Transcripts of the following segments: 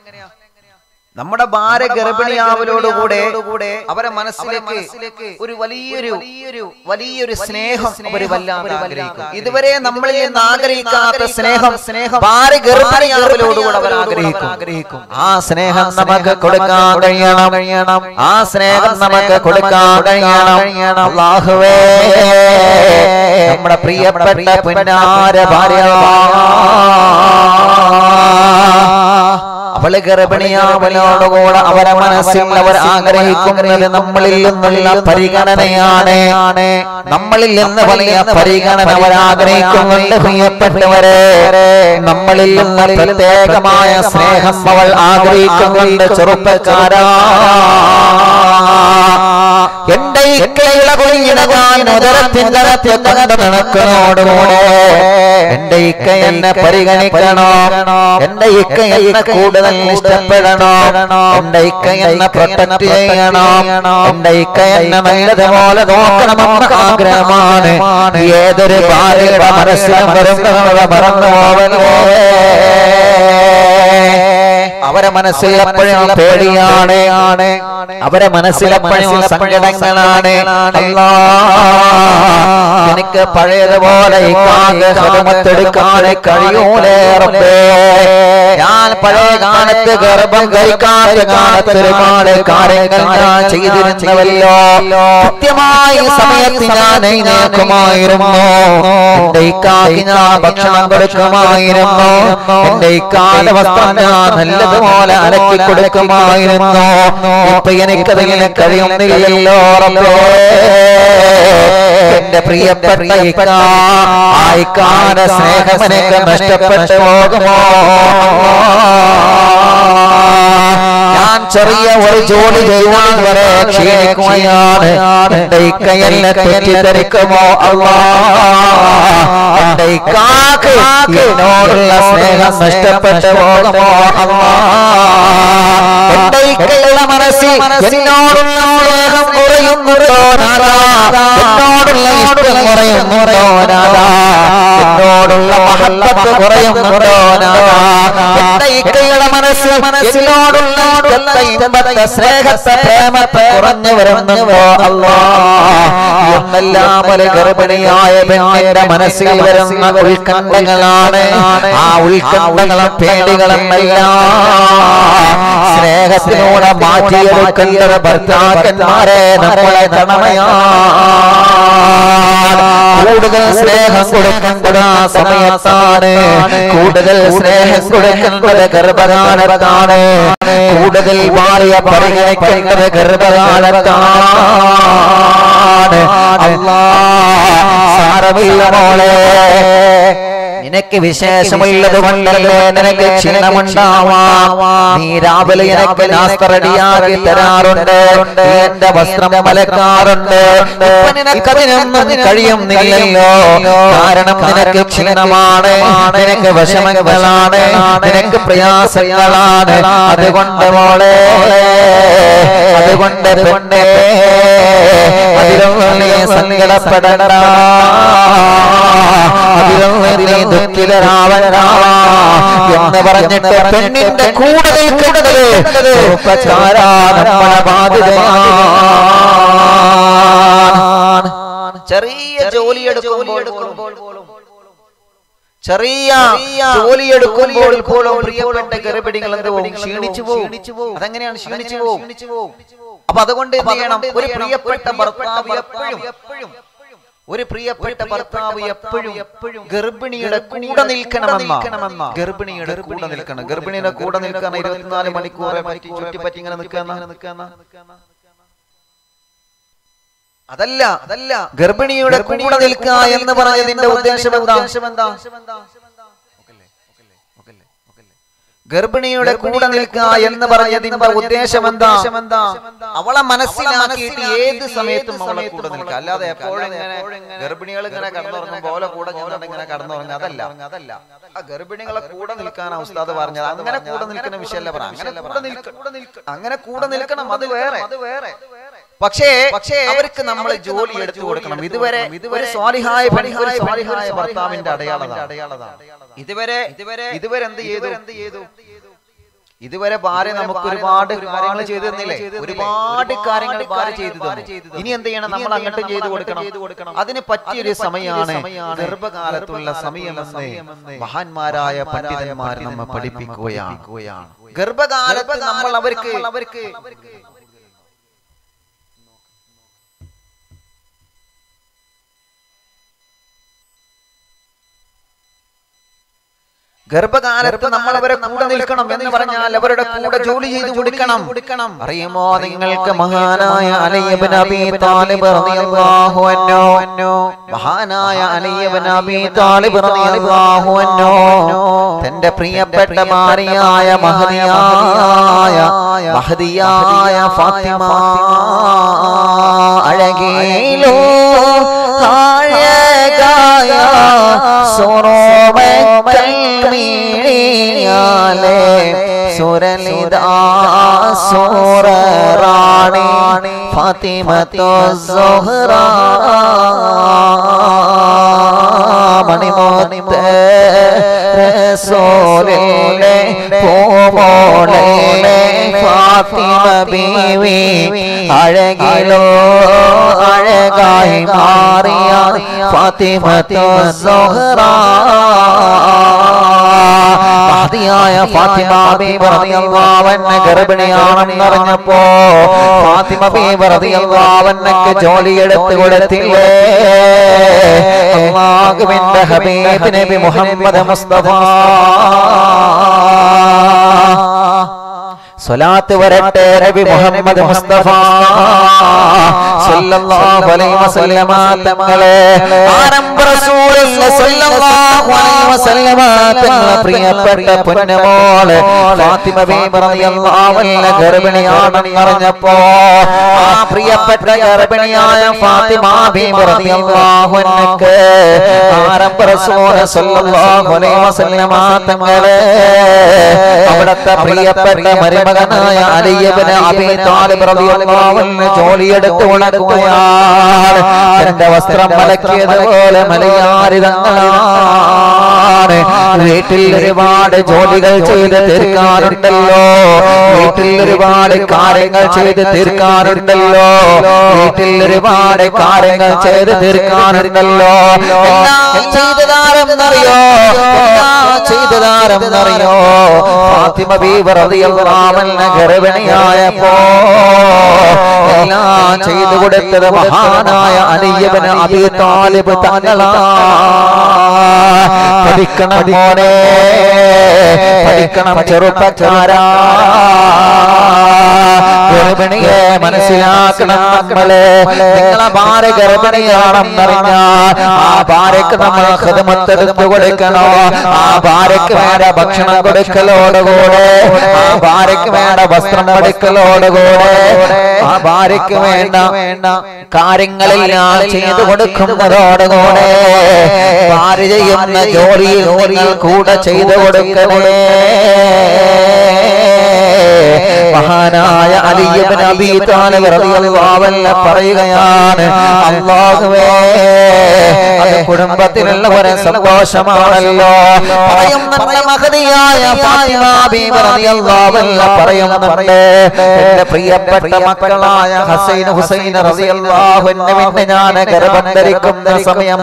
നമ്മുടെ ഭാര്യ ഗർഭിണിയാവലോടുകൂടെ അവരെ മനസ്സിലേക്ക് ഒരു വലിയൊരു വലിയൊരു സ്നേഹം അവർ വല്ലാതെ ആഗ്രഹിക്കും ഇതുവരെ നമ്മളിൽ നിന്ന് ആഗ്രഹിക്കാത്ത സ്നേഹം സ്നേഹം ഭാര്യ ഗർഭിണിയാവലോടുകൂടെ അവർ ആഗ്രഹിക്കും ആ സ്നേഹം നമുക്ക് കൊടുക്കാൻ കഴിയണം കഴിയണം ആ സ്നേഹം നമുക്ക് കൊടുക്കാൻ കഴിയണം അള്ളാഹുവേ നമ്മുടെ പ്രിയപ്പെട്ട പുന്നാര ഭാര്യ അവള് ഗർഭിണിയാവലോടുകൂടെ അവരെ മനസ്സിൽ അവർ ആഗ്രഹിക്കുന്നത് നമ്മളിൽ നിന്നുള്ള പരിഗണനയാണ് നമ്മളിൽ നിന്ന് വലിയ പരിഗണന അവർ ആഗ്രഹിക്കുന്നുണ്ട് പ്രിയപ്പെട്ടവരെ നമ്മളിൽ നിന്ന് പ്രത്യേകമായ സ്നേഹം അവൾ ആഗ്രഹിക്കുന്നുണ്ട് ചെറുപ്പക്കാരാ എന്റെ ഇക്കയിള കുഞ്ഞിനകാൻ ഉദരത്തിന്റെ കണ്ട് നടക്കുന്നതോടുകൂടെ എന്റെ ഇക്ക എന്നെ പരിഗണിക്കണോ എന്റെ ഇക്ക എന്നെ കൂടുതൽ ഇഷ്ടപ്പെടണോ എന്റെ ഇക്ക എന്നെ പ്രൊട്ടക്ട് ചെയ്യണോ എന്റെ ഇക്ക എന്നെ നല്ലതുപോലെ നോക്കണമെന്ന് ആഗ്രഹമാണ് ഏതൊരു ഭാര്യയുടെ മനസ്സിലും വരുന്നത് മറന്നു പോവലോ അവരെ മനസ്സിൽ എപ്പോഴും പേടിയാണ് അവരെ മനസ്സിൽ എപ്പോഴും സങ്കടങ്ങളാണ് അല്ലാ, എനിക്ക് പഴയതുപോലെ ഹൃദമത്തെടുക്കാൻ കഴിയൂലേ റബ്ബേ ഞാൻ പഴയ കാലത്ത് ഗർഭം ധരിക്കാത്ത കാലത്ത് ഒരുപാട് കാര്യങ്ങൾ ഞാൻ ചെയ്തിരുന്നവല്ലോ കൃത്യമായി സമയത്ത് ഞാൻ എഴുന്നേൽക്കുമായിരുന്നു എന്റെ ഇക്കാക്ക് ഞാൻ ഭക്ഷണം കൊടുക്കുമായിരുന്നു എന്റെ ഇക്കാല വസ്ത്രം ഞാൻ നല്ലതുപോലെ അലക്കി കൊടുക്കുമായിരുന്നു ഇപ്പൊ എനിക്കതിൽ കഴിയുന്നില്ലല്ലോ റബ്ബേ എന്റെ പ്രിയപ്പെട്ട ഇക്ക ആ ഇക്കാല സ്നേഹം എനിക്ക് നഷ്ടപ്പെട്ടു പോകുമോ ഞാൻ ചെറിയ ഒരു ജോലി ചെയ്താൽ വരെ ക്ഷീണിക്കുകയാണ് എന്റെ ഇക്കയെന്നെ തെറ്റിദ്ധരിക്കുമോ അല്ലാ എന്റെ ഇക്കാക്ക് എന്നോടുള്ള സ്നേഹം നഷ്ടപ്പെട്ടു പോകുമോ അല്ലാ എന്റെ ഇക്കയുടെ മനസ്സിൽ എന്നോടുള്ള സ്നേഹം കുറയുന്നുണ്ടോ നാദാ എന്നോടുള്ള ഇഷ്ടം കുറയുന്നുണ്ടോ നാദാ എന്നോടുള്ള മഹബത്ത് കുറയുന്നുണ്ടോ നാദാ എന്റെ ഇക്കയുടെ മനസ്സിൽ എന്നോടുള്ള ഇഷ്ടത്തെ, ഇമ്പത്തെ, സ്നേഹത്തെ പ്രേമത്തെ കുറഞ്ഞു വരുന്നുണ്ടോ അല്ലാ എന്നെല്ലാം ഒരു ഗർഭിണിയായ പെണ്ണിന്റെ മനസ്സിൽ വരുന്ന ഉത്കണ്ഠങ്ങളാണ് ആ ഉത്കണ്ഠങ്ങളും പേടികളും എല്ലാം സ്നേഹത്തിലൂടെ മാറ്റിയെടുക്കേണ്ടത് ഭർത്താക്കന്മാരെ നമ്മളെ കടമയാണ് കൂടുതൽ സ്നേഹം കൊടുക്കേണ്ടത് ആ സമയത്താണ് കൂടുതൽ സ്നേഹം കൊടുക്കേണ്ടത് ഗർഭകാലത്താണ് കൂടുതൽ ഭാര്യ പരിഗണിക്കേണ്ടത് ഗർഭകാലത്താണ് അല്ലാ സാരമില്ല മോളെ നിനക്ക് വിശേഷമുള്ളത് കൊണ്ടല്ലേ നിനക്ക് ക്ഷീണമുണ്ടാവാം നീ രാവിലെ എനിക്ക് നാസ്ത റെഡിയാക്കി തരാറുണ്ട് നീ എന്റെ വസ്ത്രം മലക്കാറുണ്ട് ഇപ്പൊ നിനക്കതിനൊന്നും കഴിയുന്നില്ലല്ലോ കാരണം നിനക്ക് ക്ഷീണമാണ് നിനക്ക് വിഷമങ്ങളാണ് നിനക്ക് പ്രയാസങ്ങളാണ് അതുകൊണ്ട് മോളെ അതുകൊണ്ട് പെണ്ണേ അതിലൊന്നും നീ സങ്കടപ്പെടണ്ട അതിലൊന്നും നീ ദുഃഖിതരാവണ്ട എന്ന് പറഞ്ഞിട്ട് പെണ്ണിന്റെ കൂടുതൽ കൂടുതൽ ചെറുപ്പക്കാരാ നമ്മുടെ ബാധ്യതയാണ് ചെറിയ ജോലി എടുക്കുമ്പോൾ ചെറിയ ജോലി എടുക്കുമ്പോൾ പോലും പ്രിയപ്പെട്ട ഗർഭിണികൾ എന്ത് പോകും ക്ഷീണിച്ചു പോകും അതെങ്ങനെയാണ് ക്ഷീണിച്ചു പോകും അപ്പൊ അതുകൊണ്ട് എന്ത് ചെയ്യണം ഒരു പ്രിയപ്പെട്ട ഭർത്താവ് എപ്പോഴും ഒരു പ്രിയപ്പെട്ട ഭർത്താവ് എപ്പോഴും എപ്പോഴും ഗർഭിണിയുടെ കൂടെ നിൽക്കണമെന്ന ഗർഭിണിയുടെ കൂടെ നിൽക്കണം ഗർഭിണിയുടെ കൂടെ നിൽക്കാൻ ഇരുപത്തിനാല് മണിക്കൂറെ പറ്റി ചുറ്റിപ്പറ്റി ഇങ്ങനെ നിൽക്കുന്ന അതല്ല അതല്ല ഗർഭിണിയുടെ കൂടെ നിൽക്കുക എന്ന് പറഞ്ഞതിന്റെ ഉദ്ദേശം എന്താ ഗർഭിണിയുടെ കൂടെ നിൽക്കുക എന്ന് പറഞ്ഞതിന്റെ ഉദ്ദേശം എന്താ അവളെ മനസ്സിലാക്കിയിട്ട് ഏത് സമയത്തും അവളെ കൂടെ നിൽക്കുക അല്ലാതെ എപ്പോഴും ഇങ്ങനെ ഗർഭിണികൾ ഇങ്ങനെ കടന്നുറങ്ങും പോലെ കൂടെ ചെന്നിട്ട് ഇങ്ങനെ കടന്നുറങ്ങുക അതല്ല അതല്ല ആ ഗർഭിണികളെ കൂടെ നിൽക്കാനാ ഉസ്താദ് പറഞ്ഞത് അങ്ങനെ കൂടെ നിൽക്കുന്ന വിഷയമല്ല പറഞ്ഞ അങ്ങനെ കൂടെ നിൽക്കണം അങ്ങനെ കൂടെ നിൽക്കണം അത് വേറെ അത് വേറെ പക്ഷേ പക്ഷേ അവർക്ക് നമ്മൾ ജോലി എടുത്തു കൊടുക്കണം ഇതുവരെ ഇതുവരെ സ്വാലിഹായ പെണ്ണിഹായ സ്വാലിഹായ ഭർത്താവിന്റെ അടയാളത അടയാളതാണ് ഇതുവരെ ഇതുവരെ ഇതുവരെ എന്ത് ചെയ്തു എന്ത് ചെയ്തു ഇതുവരെ ഭാര്യ നമുക്ക് ഒരുപാട് കാര്യങ്ങൾ ചെയ്തു തന്നില്ലേ ഒരുപാട് കാര്യങ്ങൾ ഭാര്യ ചെയ്തു തന്നു ഇനി എന്ത് ചെയ്യണം നമ്മൾ അങ്ങോട്ടും ചെയ്തു കൊടുക്കണം അതിന് പറ്റിയൊരു സമയമാണ് ഗർഭകാലത്തുള്ള സമയമെന്ന് മഹാന്മാരായ പണ്ഡിതന്മാർ നമ്മെ പഠിപ്പിക്കുകയാണ് ഗർഭകാലത്ത് നമ്മൾ അവർക്ക് അവർക്ക് ഗർഭകാലത്ത് നമ്മൾ അവരെ കൂടെ നിൽക്കണം എന്ന് പറഞ്ഞാൽ അവരുടെ കൂടെ ജോലി ചെയ്ത് കൊടുക്കണം കൊടുക്കണം അറിയുമോ നിങ്ങൾക്ക് മഹാനായ അലയ്യബൻ അബി താലിബ് റളിയല്ലാഹു അൻഹു മഹാനായ അലയ്യബൻ അബി താലിബ് റളിയല്ലാഹു അൻഹു തന്റെ പ്രിയപ്പെട്ട ഭാര്യയായ മഹദിയായ മഹദിയായ ഫാത്തിമ അഴകേലോ അഴകായ സുറോമക്കൽ മീണിയാലേ സുരലിതാ സുററാണി ഫാത്തിമത്തോ സുഹറ മണിമോണിമോ റസൂലിലെ പൂമോളെ ഫാത്തിമ ബീവി അഴകിലോ അഴകായി മാറിയ ഫാത്തിമത്തോ സുഹറ മഹതിയായ ഫാത്തിമ ബീവി റളിയല്ലാഹു അൻഹ ഗർഭിണിയാണെന്നറിഞ്ഞപ്പോ ഫാത്തിമ ബീവി റളിയല്ലാഹു അൻഹയ്ക്ക് ജോലി എടുത്തു കൊടുത്തില്ലേ അല്ലാഹുവിന്റെ ഹബീബ് നബി മുഹമ്മദ് മുസ്തഫ സ്വലാത്ത് വരട്ടെ നബി മുഹമ്മദ് മുസ്തഫ സല്ലല്ലാഹു അലൈഹി വസല്ലമ തങ്ങളെ ആരംഭ റസൂലുള്ള സല്ലല്ലാഹു അലൈഹി വസല്ലമ തങ്ങളെ പ്രിയപ്പെട്ട പൊന്നമോള് ഫാത്തിമ ബീബി റളിയല്ലാഹു അൻഹ ഗർഭിണിയാണെന്ന് അറിഞ്ഞപ്പോ ആ പ്രിയപ്പെട്ട ഗർഭിണിയായ ഫാത്തിമ ബീബി റളിയല്ലാഹു അൻഹക്ക് ആരംഭ റസൂൽ സല്ലല്ലാഹു അലൈഹി വസല്ലമ തങ്ങളെ അവിടുത്തെ പ്രിയപ്പെട്ട മരുമകനായ അലിയബിന് അബി താലിബ് റളിയല്ലാഹു അൻഹു ജോലിയെടുത്ത് ഉണക്കുകയാണ് തന്റെ വസ്ത്രം മലക്കിയതുപോലെ മലയാരിതങ്ങളാണ് വീട്ടിൽ ഒരുപാട് ജോലികൾ ചെയ്ത് തീർക്കാറുണ്ടല്ലോ വീട്ടിൽ ഒരുപാട് കാര്യങ്ങൾ ചെയ്ത് തീർക്കാറുണ്ടല്ലോ വീട്ടിൽ ഒരുപാട് കാര്യങ്ങൾ ചെയ്ത് തീർക്കാറുണ്ടല്ലോ എല്ലാം ചെയ്തതാരെന്നറിയോ എല്ലാം ചെയ്തതാരെന്നറിയോ ഫാത്തിമ ബീബി റളിയല്ലാഹു അൻഹ ഗർഭിണിയായപ്പോ എല്ലാം ചെയ്തു കൊടുത്തത് മഹാനായ അലിയബിന് അബി താലിബ് തങ്ങളാ പഠിക്കണം മോനെ പഠിക്കണം ചെറുപ്പക്കാരാ ഗർഭിണിയെ മനസ്സിലാക്കണം നമ്മള് നിങ്ങളെ ഭാര്യ ഗർഭിണിയാണെന്നറിഞ്ഞാൽ ആ ഭാര്യക്ക് നമ്മൾ ഹൃദമത്തെടുത്ത് കൊടുക്കണോ ആ ഭാര്യക്ക് വേണ്ട ഭക്ഷണം കൊടുക്കലോടുകൂടെ ആ ഭാര്യക്ക് വേണ്ട വസ്ത്രം കൊടുക്കലോടുകൂടെ ആ ഭാര്യക്ക് വേണ്ട വേണ്ട കാര്യങ്ങളെല്ലാം ചെയ്തു കൊടുക്കുന്നതോടുകൂടെ ഭാര്യ ചെയ്യുന്ന ജോലിയിൽ നിങ്ങൾ കൂടെ ചെയ്തു കൊടുക്കണേ മഹാനായ അലിയബിൻ അബി താലിബ് റളിയല്ലാഹു അൻഹു പറയുകയാണ് അല്ലാഹുവേ അത് കുടുംബത്തിലുള്ള ഒരു സന്തോഷമാണല്ലോ പറയുന്നുണ്ട് മഹതിയായ ഫാത്തിമ ബീബി റളിയല്ലാഹു അൻഹ പറയുന്നുണ്ട് എന്റെ പ്രിയപ്പെട്ട മക്കളായ ഹസൈൻ ഹുസൈൻ റളിയല്ലാഹു അൻഹുവിനെ ഞാൻ ഗർഭം ധരിക്കുന്ന സമയം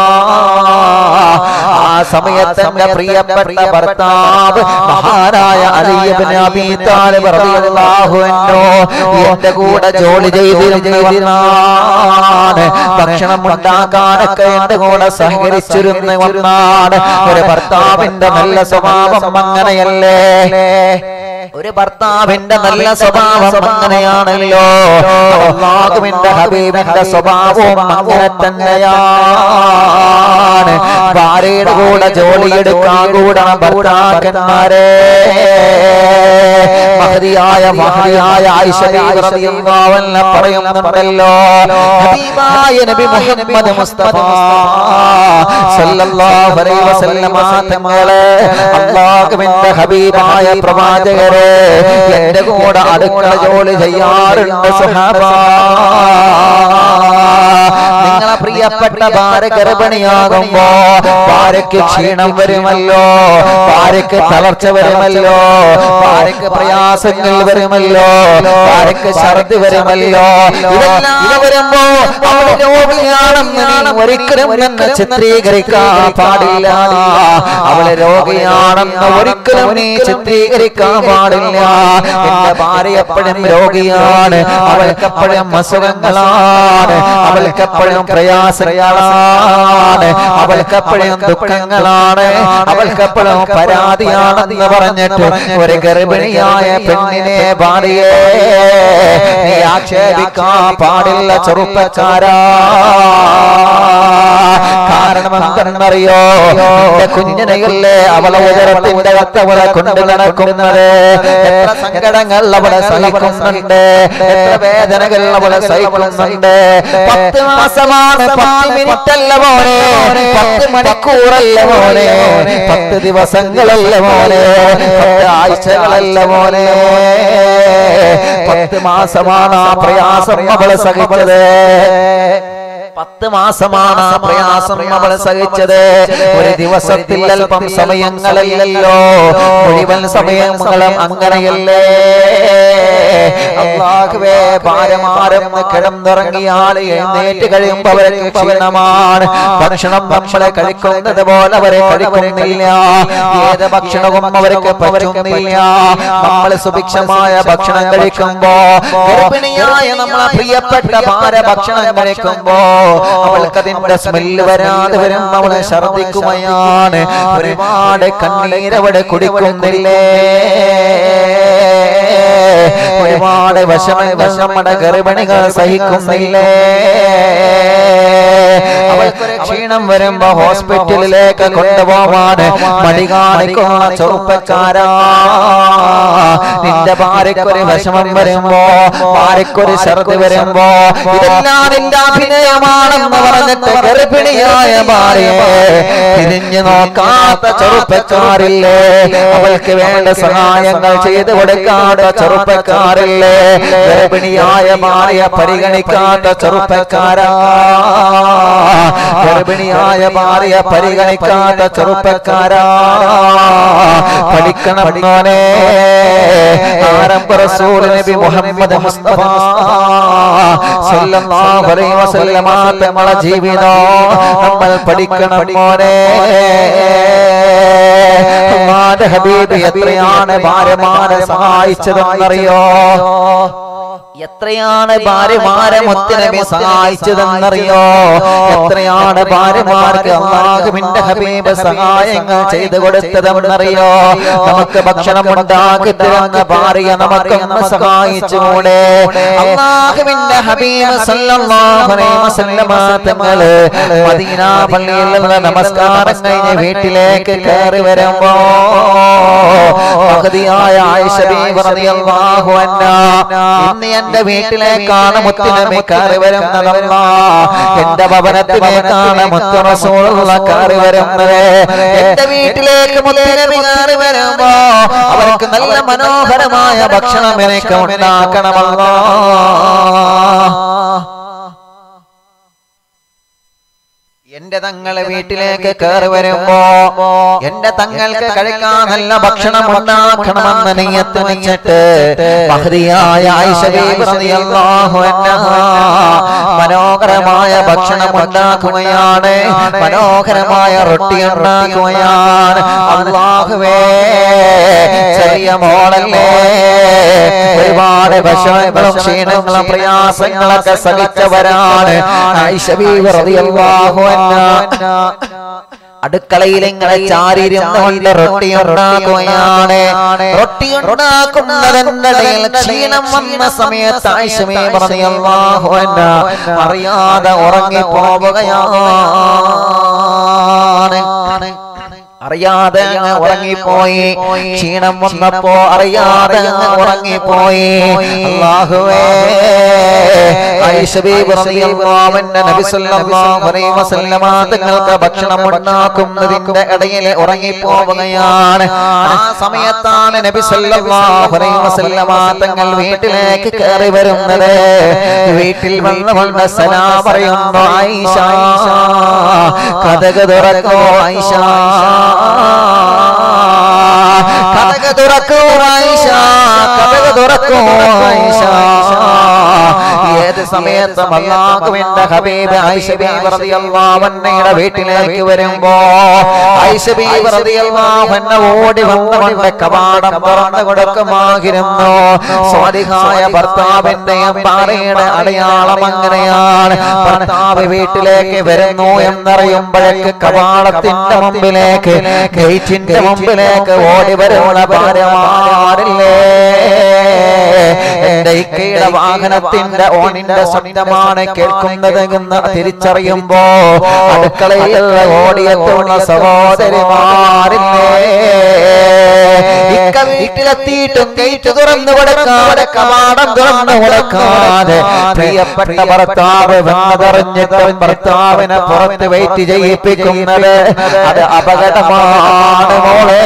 ആ സമയത്ത് എന്റെ പ്രിയപ്പെട്ട ഭർത്താവ് മഹാനായ അലിയബിൻ അബി താലിബ് റളിയല്ലാഹു അൻഹു എന്റെ കൂടെ ജോലി ചെയ്തിരുന്നവനാണ് ഭക്ഷണം ഉണ്ടാക്കാനൊക്കെ എന്റെ കൂടെ സഹകരിച്ചിരുന്ന ഒന്നാണ് ഒരു ഭർത്താവിന്റെ നല്ല സ്വഭാവം അങ്ങനെയല്ലേ ഒരു ഭർത്താവിന്റെ നല്ല സ്വഭാവം അങ്ങനെയാണല്ലോ അള്ളാഹുവിന്റെ ഹബീബിന്റെ സ്വഭാവവും അങ്ങനെ തന്നെയാണ് ഭാര്യയുടെ കൂടെ ജോലിയെടുക്കാൻ കൂടണം ഭർത്താക്കന്മാരെ മഹതിയായ മഹതിയായ ആയിഷ ബീവി റളിയല്ലാഹു അൻഹ പറയുന്നുണ്ടല്ലോ ഹബീബായ നബി മുഹമ്മദ് മുസ്തഫ സല്ലല്ലാഹു അലൈഹി വസല്ലമ തങ്ങളെ അല്ലാഹുവിന്റെ ഹബീബായ പ്രവാചകരെ എന്റെ കൂടെ അടുക്കള ജോലി ചെയ്യാറുണ്ട് സുഹാബ നിങ്ങളെ പ്രിയ പ്രിയപ്പെട്ട ഭാര്യ ഗർഭിണിയാകുമ്പോ ഭാര്യയ്ക്ക് ക്ഷീണം വരുമല്ലോ ഭാര്യയ്ക്ക് തളർച്ച വരുമല്ലോ ഭാര്യയ്ക്ക് പ്രയാസങ്ങൾ വരുമല്ലോ ഭാര്യയ്ക്ക് ഛർദി വരുമല്ലോ ഇതെല്ലാം വരുമ്പോ അവൾ രോഗിയാണെന്ന് നീ ഒരിക്കലും എന്നെ ചിത്രീകരിക്കാൻ പാടില്ല അവള് രോഗിയാണെന്ന് ഒരിക്കലും നീ ചിത്രീകരിക്കാൻ പാടില്ല എന്റെ ഭാര്യ എപ്പോഴും രോഗിയാണ് അവൾക്കെപ്പോഴും അസുഖങ്ങളാണ് അവൾക്കെപ്പോഴും പ്രയാസങ്ങളാണ് അവൾക്കെപ്പോഴും ദുഃഖങ്ങളാണ് അവൾക്കെപ്പോഴും പരാതിയാണെന്ന് പറഞ്ഞിട്ട് ഒരു ഗർഭിണിയായ പെണ്ണിനെ ഭാര്യയെ നീ ആക്ഷേപിക്കാൻ പാടില്ല ചെറുപ്പക്കാരാ കാരണം എന്തെന്നറിയോ എന്റെ കുഞ്ഞിനെയല്ലേ അവളെ ഉദരത്തിന്റെ അകത്ത് അവളെ കൊണ്ട് നടക്കുന്നത് എത്ര സങ്കടങ്ങൾ അവളെ സഹിക്കുന്നുണ്ട് എത്ര വേദനകൾ അവളെ സഹിക്കുന്നുണ്ട് പത്ത് മാസമാണ് പത്ത് മിനിറ്റ് അല്ല മോനെ പത്ത് മണിക്കൂറല്ല മോനെ പത്ത് ദിവസങ്ങളല്ല മോനെ പത്ത് ആഴ്ചകളല്ല മോനെ പത്ത് മാസമാണ് ആ പ്രയാസം അവളെ സഹിച്ചത് പത്ത് മാസമാണ് ആ പ്രയാസം അവൾ സഹിച്ചത് ഒരു ദിവസത്തിൽ അല്പം സമയങ്ങളില്ലല്ലോ മുഴുവൻ സമയങ്ങളും അങ്ങനെയല്ലേ അള്ളാഹുവേ ഭാരമാരം കിടന്നിറങ്ങിയാൽ എഴുന്നേറ്റ് കഴിയുമ്പോൾ അവർക്ക് ക്ഷീണമാണ് ഭക്ഷണം നമ്മളെ കഴിക്കുന്നത് പോലെ അവരെ കഴിക്കുന്നില്ല ഏത് ഭക്ഷണവും അവർക്ക് പറ്റുന്നില്ല നമ്മൾ സുഭിക്ഷമായ ഭക്ഷണം കഴിക്കുമ്പോ ഗർഭിണിയായ നമ്മളെ പ്രിയപ്പെട്ട ഭാര ഭക്ഷണം കഴിക്കുമ്പോ അവൾക്ക് അതിന്റെ സ്മെല്ല് വരാതെ വരും അവളെ ഛർദിക്കുകയാണ് ഒരുപാട് കണ്ണീരവിടെ കുടിക്കുന്നില്ലേ ഒരുപാട് വിഷമങ്ങൾ നമ്മുടെ ഗർഭിണികൾ സഹിക്കുന്നില്ലേ അവൾക്കൊരു ക്ഷീണം വരുമ്പോ ഹോസ്പിറ്റലിലേക്ക് കൊണ്ടുപോവാൻ മടി കാണിക്കുന്ന ചെറുപ്പക്കാരാ നിന്റെ ഭാര്യക്കൊരു വിഷമം വരുമ്പോ ഭാര്യക്കൊരു ഛർദി വരുമ്പോ ഇതെല്ലാം നിന്റെ അഭിനയമാണെന്ന് പറഞ്ഞിട്ട് ഗർഭിണിയായ ഭാര്യയെ തിരിഞ്ഞു നോക്കാത്ത ചെറുപ്പക്കാരില്ലേ അവൾക്ക് വേണ്ട സഹായങ്ങൾ ചെയ്തു കൊടുക്കാത്ത ചെറുപ്പക്കാരില്ലേ ഗർഭിണിയായ ഭാര്യ പരിഗണിക്കാത്ത ചെറുപ്പക്കാരാ ഗർഭിണിയായ ഭാര്യ പരിഗണിക്കാത്ത ചെറുപ്പക്കാരാ പഠിക്കണം മോനെ ആരംഭ റസൂൽ നബി മുഹമ്മദ് മുസ്തഫ സല്ലല്ലാഹു അലൈഹി വസല്ലമ തങ്ങളെ ജീവിതം നമ്മൾ പഠിക്കണം മോനെ ഉമ്മാന്റെ ഹബീബ് എത്രയാണ് ഭാര്യമാരെ സഹായിച്ചതെന്നറിയോ എത്രയാണ് ഭാര്യമാരെ മുത്തനബി സഹായിച്ചതെന്നറിയോ എത്രയാണ് ഭാര്യമാർക്ക് അള്ളാഹുവിന്റെ ഹബീബ് സഹായങ്ങൾ ചെയ്തു കൊടുത്തതെന്നറിയോ നമുക്ക് ഭക്ഷണം ഉണ്ടാക്കി തരുന്ന ഭാര്യ നമുക്കൊന്ന് സഹായിച്ചുകൂടെ അള്ളാഹുവിന്റെ ഹബീബ് സല്ലല്ലാഹു അലൈഹി വസല്ലമ തങ്ങള് മദീന പള്ളിയിൽ നിന്ന് നമസ്കാരം കഴിഞ്ഞ് വീട്ടിലേക്ക് കയറി വരുമ്പോ മഹതിയായ ആയിഷ ബീവി റളിയല്ലാഹു അൻഹാ ഇന്ന് എന്റെ വീട്ടിലേക്കാണ് മുത്തുനബി കയറി വരുന്നതല്ല എന്റെ ഭവനത്തിലേക്കാണ് മുത്തു റസൂലുള്ള കയറി വരുന്നത് എന്റെ വീട്ടിലേക്ക് മുത്തുനബി കയറി വരുമ്പോ അവർക്ക് നല്ല മനോഹരമായ ഭക്ഷണം എനിക്ക് ഉണ്ടാക്കണമല്ലോ എന്റെ തങ്ങളെ വീട്ടിലേക്ക് കയറി വരുമ്പോ എന്റെ തങ്ങൾക്ക് കഴിക്കാൻ നല്ല ഭക്ഷണം ഉണ്ടാക്കണമെന്ന് നെയ്യത്ത് വെച്ചിട്ട് മഹതിയായ ആയിഷ ബീബി റളിയല്ലാഹു അൻഹാ മനോഹരമായ ഭക്ഷണം ഉണ്ടാക്കുകയാണ് മനോഹരമായ റൊട്ടി ഉണ്ടാക്കുകയാണ് അള്ളാഹുവേ ചെറിയ മോളല്ലേ ഒരുപാട് വിഷമങ്ങളും ക്ഷീണങ്ങളും പ്രയാസങ്ങളൊക്കെ സഹിച്ചവരാണ് ആയിഷ ബീബി റളിയല്ലാഹു അൻഹാ അടുക്കളയിൽ ഇങ്ങനെ ചാരിരുന്നുകൊണ്ട് റൊട്ടി ഉണ്ടാക്കുകയാണ് റൊട്ടി ഉണ്ടാക്കുന്നതിന്റെ ഇടയിൽ ക്ഷീണം വന്ന സമയത്ത് ആയിഷമേ പറഞ്ഞല്ലാഹു അറിയാതെ ഉറങ്ങി പോവുകയാണ് അറിയാതെ അങ്ങ് ഉറങ്ങിപ്പോയി ക്ഷീണം വന്നപ്പോ അറിയാതെ അങ്ങ് ഉറങ്ങിപ്പോയി അല്ലാഹുവേ ആയിഷ ബീബി റളിയല്ലാഹു അൻഹ നബി സല്ലല്ലാഹു അലൈഹി വസല്ലമ തങ്ങൾക്ക് ഭക്ഷണം ഉണ്ടാക്കുന്നതിന്റെ ഇടയിൽ ഉറങ്ങിപ്പോവുകയാണ് ആ സമയത്താണ് നബി സല്ലല്ലാഹു അലൈഹി വസല്ലമ തങ്ങൾ വീട്ടിലേക്ക് കയറി വരുന്നത് വീട്ടിൽ വന്ന് വന്ന് സലാം പറയുന്നു ആയിഷ കഥക തുറക്കോ ആയിഷ കഥക തുറക്കോ ആയിഷ കഥക തുറക്കോ ആയിഷ ഏത് സമയത്തും അള്ളാഹുവിന്റെ ഹബീബ് ആയിഷ ബീബി റളിയല്ലാഹു അൻഹയുടെ വീട്ടിലേക്ക് വരുമ്പോ ആയിഷ ബീബി റളിയല്ലാഹു അൻഹ ഓടി വന്നുകൊണ്ട് കവാടം തുറന്നു കൊടുക്കുമായിരുന്നു സ്വാലിഹായ ഭർത്താവിന്റെയും പാറയുടെ അടയാളം അങ്ങനെയാണ് ഭർത്താവ് വീട്ടിലേക്ക് വരുന്നു എന്നറിയുമ്പോഴേക്ക് കവാടത്തിന്റെ മുമ്പിലേക്ക് ഗേറ്റിന്റെ മുമ്പിലേക്ക് ഓടി വരുന്ന ഭാര്യമാരില്ലേ എന്റെ ഇക്കയുടെ വാഹനത്തിന്റെ ഓണിന്റെ ശബ്ദമാണ് കേൾക്കുന്നത് എന്ന് തിരിച്ചറിയുമ്പോ അടുക്കളയിൽ ഓടിയെത്തുന്ന സഹോദരിമാരില്ലേ ഇക്ക വീട്ടിലെത്തിയിട്ടും ഗേറ്റ് തുറന്നു കൊടുക്കാതെ കവാടം തുറന്നു കൊടുക്കാതെ പ്രിയപ്പെട്ട ഭർത്താവ് വന്നതറിഞ്ഞിട്ടും ഭർത്താവിനെ പുറത്ത് വെയിറ്റ് ചെയ്യിപ്പിക്കുന്നത് അത് അപകടമാണ് മോളെ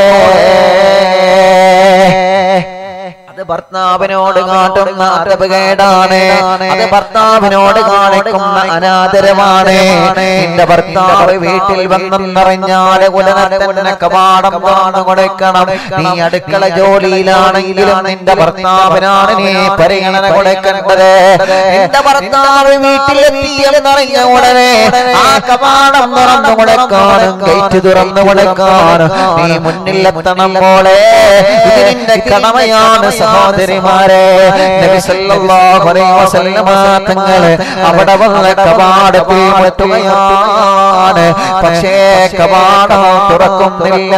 അത് ഭർത്താവിനോട് കാട്ടുന്ന അറബുകേടാണ് അത് ഭർത്താവിനോട് കാണിക്കുന്ന അനാദരമാണ് നിന്റെ ഭർത്താവ് വീട്ടിൽ വന്നെന്നറിഞ്ഞാൽ ഉടനെ തന്നെ കവാടം തുറന്നു കൊടുക്കണം നീ അടുക്കള ജോലിയിലാണെങ്കിലും നിന്റെ ഭർത്താവിനാണ് നീ പരിഗണന കൊടുക്കേണ്ടത് നിന്റെ ഭർത്താവ് വീട്ടിലെത്തി എന്നറിഞ്ഞ ഉടനെ ആ കവാടം തുറന്നു കൊടുക്കാനും ഗേറ്റ് തുറന്നു കൊടുക്കാനും നീ മുന്നിലെത്തണം പോലെ ഇത് നിന്റെ കടമയാണ് സഹോദരിമാരെ നബി സല്ലല്ലാഹു അലൈഹി വസല്ലമ തങ്ങൾ അവിടെ വന്ന് കവാടത്തിൽ മുട്ടുകയാണ് പക്ഷേ കവാടം തുറക്കുന്നില്ല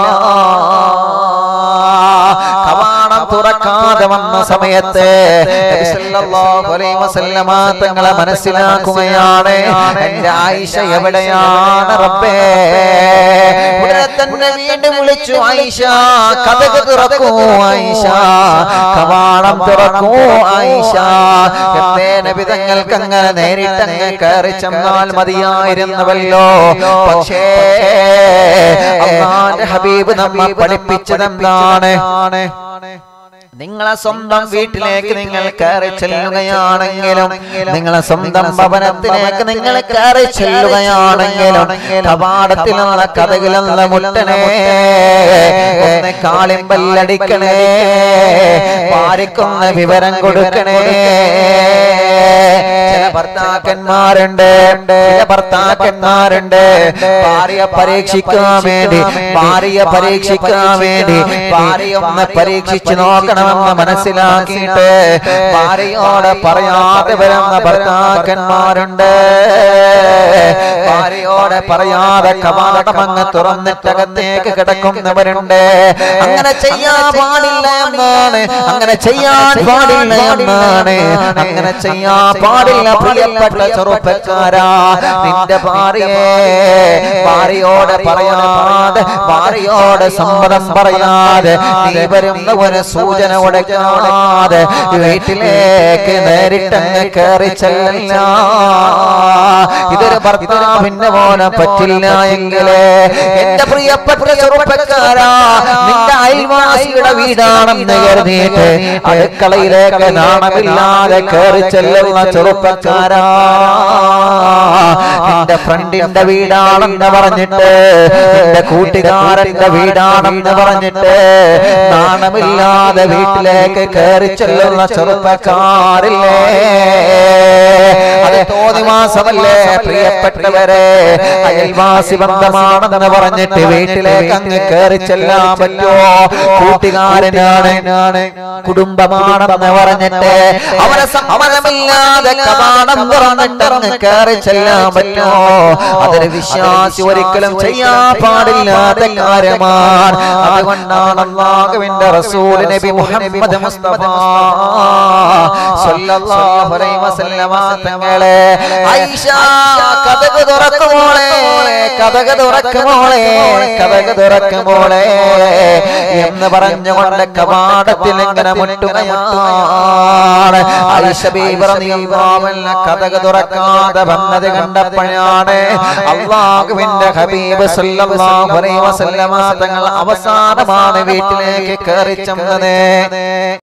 കവാടം തുറക്കാതെ വന്ന സമയത്ത് നബി സല്ലല്ലാഹു അലൈഹി വസല്ലമ തങ്ങളെ മനസ്സിലാക്കുകയാണ് എന്റെ ആയിഷ എവിടെയാണ് റബ്ബേ ഉടനെ തന്നെ വീണ്ടും വിളിച്ചു ആയിഷ കഥക് തുറക്കൂ ആയിഷ കവാടം തുറക്കൂ ആയിഷ എന്തേ നബി തങ്ങൾക്ക് അങ്ങനെ നേരിട്ട് അങ്ങ് കയറി ചെന്നാൽ മതിയായിരുന്നുവല്ലോ പക്ഷേ അള്ളാന്റെ ഹബീബ് നമ്മെ പഠിപ്പിച്ചതെന്താണ് നിങ്ങളെ സ്വന്തം വീട്ടിലേക്ക് നിങ്ങൾ കയറി ചെല്ലുകയാണെങ്കിലും നിങ്ങളെ സ്വന്തം ഭവനത്തിലേക്ക് നിങ്ങൾ കയറി ചെല്ലുകയാണെങ്കിലും കവാടത്തിലുള്ള കഥകിലുള്ള മുട്ടനെ ഒന്ന് കാളിമ്പല്ലടിക്കണേ പാരിക്കുന്ന വിവരം കൊടുക്കണേ ചില ഭർത്താക്കന്മാരുണ്ട് ചില ഭർത്താക്കന്മാരുണ്ട് ഭാര്യ പരീക്ഷിക്കാൻ വേണ്ടി ഭാര്യ പരീക്ഷിക്കാൻ വേണ്ടി ഭാര്യ ഒന്ന് പരീക്ഷിച്ചു നോക്കണമെന്ന് മനസ്സിലാക്കിയിട്ട് ഭാര്യയോട് പറയാതെ വരുന്ന ഭർത്താക്കന്മാരുണ്ട് ഭാര്യയോട് പറയാതെ കവാടം അങ്ങ് തുറന്നിട്ടകത്തേക്ക് കിടക്കുന്നവരുണ്ട് അങ്ങനെ ചെയ്യാൻ പാടില്ല എന്നാണ് അങ്ങനെ ചെയ്യാൻ പാടില്ല എന്നാണ് അങ്ങനെ ചെയ്യാൻ പാടില്ല പ്രിയപ്പെട്ട ചെറുപ്പക്കാരാ നിന്റെ ഭാര്യയെ ഭാര്യയോട് പറയാതെ ഭാര്യയോട് സമ്മതം പറയാതെ നീ വരുന്ന ഒരു സൂചന കൊടുക്കാതെ വീട്ടിലേക്ക് നേരിട്ടങ്ങ് കയറി ചെല്ലില്ല ഇതൊരു ഭർത്താവിന്റെ പോലെ പറ്റില്ല എങ്കില് എന്റെ പ്രിയപ്പെട്ട ചെറുപ്പക്കാരാ നിന്റെ അയൽവാസിയുടെ വീടാണെന്ന് കരുതിയിട്ട് അടുക്കളയിലേക്ക് നാണമില്ലാതെ കയറി ചെല്ലുന്ന ചെറുപ്പക്കാരാ നിന്റെ ഫ്രണ്ടിന്റെ വീടാണെന്ന് പറഞ്ഞിട്ട് നിന്റെ കൂട്ടുകാരന്റെ വീടാണെന്ന് പറഞ്ഞിട്ട് നാണമില്ലാതെ വീട്ടിലേക്ക് കയറി ചെല്ലുന്ന ചെറുപ്പക്കാരില്ലേ അത് തോന്നിവാസമല്ലേ പ്രിയപ്പെട്ടവരെ അയൽവാസി ബന്ധമാണെന്ന് പറഞ്ഞിട്ട് വീട്ടിലേക്ക് അങ്ങ് കയറി ചെല്ലാൻ പറ്റുമോ കൂട്ടുകാരനാണ് കുടുംബമാണെന്ന് പറഞ്ഞിട്ട് അവരെ സമ്മതമില്ലാതെ കവാടം തുറന്നിട്ട് അങ്ങ് കയറി ചെല്ലാൻ പറ്റുമോ അതൊരു വിശ്വാസി ഒരിക്കലും ചെയ്യാൻ പാടില്ലാത്ത കാര്യമാണ് അതുകൊണ്ടാണ് അള്ളാഹുവിന്റെ റസൂൽ നബി മുഹമ്മദ് മുസ്തഫ സല്ലല്ലാഹു അലൈഹി വസല്ലമ തങ്ങളെ ഐഷ കഥക് തുറക്കുമോളെ കഥക തുറക്കുമോളെ കഥക തുറക്കുമോളെ എന്ന് പറഞ്ഞുകൊണ്ട് കവാടത്തിൽ ഇങ്ങനെ മുട്ടുകയാണ് ആയിഷ ബീബി റളിയല്ലാഹു അൻഹ കഥക തുറക്കാതെ വന്നത് കണ്ടപ്പോഴാണ് അള്ളാഹുവിന്റെ ഹബീബ് സല്ലല്ലാഹു അലൈഹി വസല്ലമ തങ്ങൾ അവസാനമാണ് വീട്ടിലേക്ക് കയറി ചെന്നത്